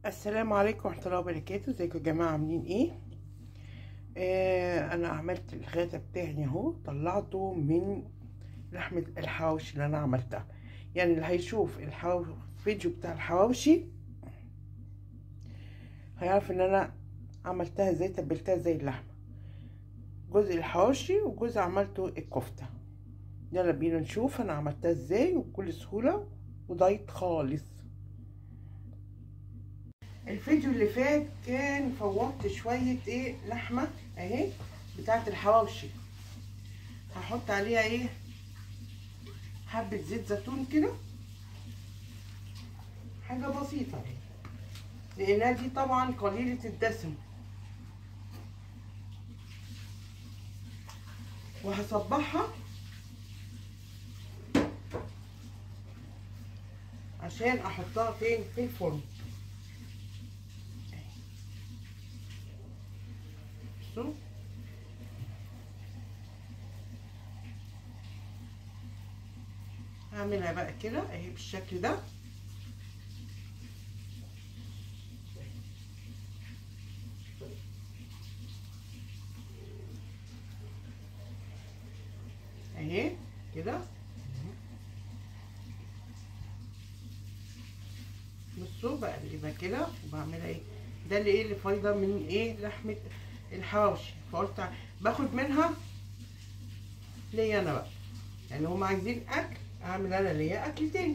السلام عليكم ورحمة الله وبركاته ازيكم يا جماعة عاملين ايه آه انا عملت الغدا بتاعي اهو طلعته من لحمة الحواوشي اللي انا عملتها يعني اللي هيشوف الحو... الفيديو بتاع الحواوشي هيعرف ان انا عملتها ازاي تبلتها زي اللحمة جزء الحواوشي وجزء عملته الكفتة يلا بينا نشوف انا عملتها ازاي وبكل سهولة ودايت خالص الفيديو اللي فات كان فوضت شوية ايه لحمة اهي بتاعت الحواوشي هحط عليها ايه حبة زيت زيتون كده حاجة بسيطة لانها دي طبعا قليلة الدسم وهصبحها عشان احطها فين في الفرن بصوا هعملها بقى كده اهي بالشكل ده اهي كده بصوا بقلبها كده وبعملها ايه ده اللي ايه اللي فايضه من ايه لحمه الحواوشي فقلت باخد منها ليا انا بقى يعني هم عايزين اكل اعمل انا ليا اكل تاني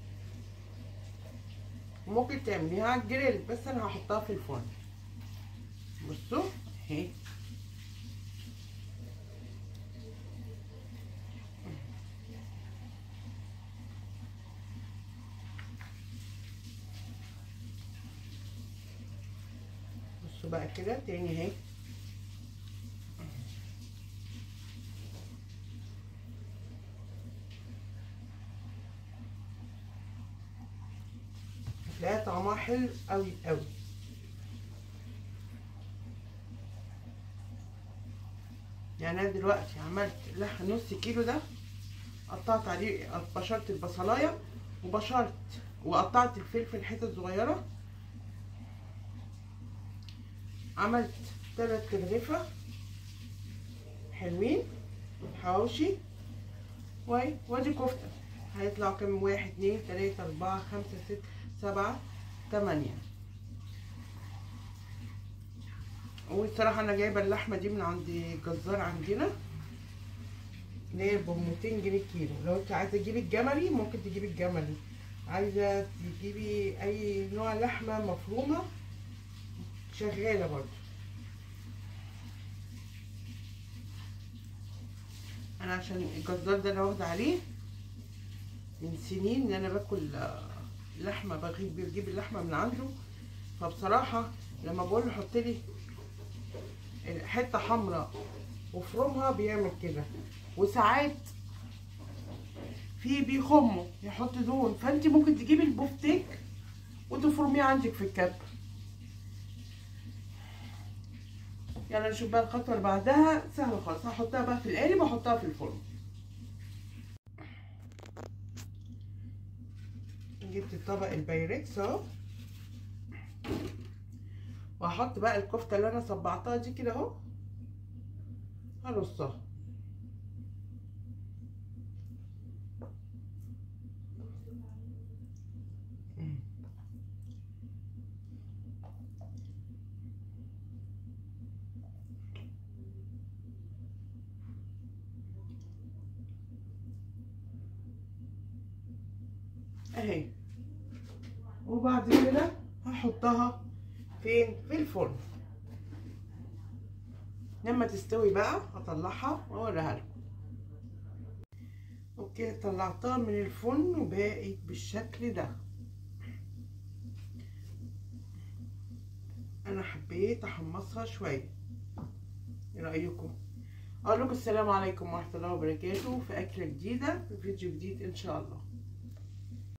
ممكن تعمليها على الجريل بس انا هحطها في الفرن بصوا اهي بصوا بقى كده تاني اهي هتلاقيها طعمها حلو قوي قوي يعني انا دلوقتي عملت لحم نص كيلو ده قطعت عليه بشرت البصلايه وبشرت وقطعت الفلفل حتت صغيره عملت تلات ترغيفة حلوين حواوشي وادي كفتة هيطلع كام واحد اتنين تلاتة اربعة خمسة ستة سبعة تمانية والصراحة انا جايبة اللحمة دي من عند الجزار عندنا اللي هي بميتين جنيه كيلو لو انت عايزة تجيبي الجملي ممكن تجيبي الجملي عايزة تجيبي اي نوع لحمة مفرومة شغاله برضو انا عشان الجزار ده انا واخده عليه من سنين ان انا باكل لحمه بجيب بجيب اللحمه من عنده فبصراحه لما بقول له حط لي حته حمراء وفرمها بيعمل كده وساعات في بيخمه يحط دهون فانت ممكن تجيبي البفتيك وتفرميه عندك في الكب يلا نشوف بقى الخطوه اللي بعدها سهله خالص هحطها بقى في القالب واحطها في الفرن جبت الطبق البايركس اهو وهحط بقى الكفته اللي انا صبعتها دي كده اهو هرصها اهي وبعد كده هحطها فين في الفرن لما تستوي بقى هطلعها واوريها لكم اوكي طلعتها من الفرن وبقت بالشكل ده انا حبيت احمصها شويه ايه رايكم اقول لكم السلام عليكم ورحمه الله وبركاته في اكله جديده في فيديو جديد ان شاء الله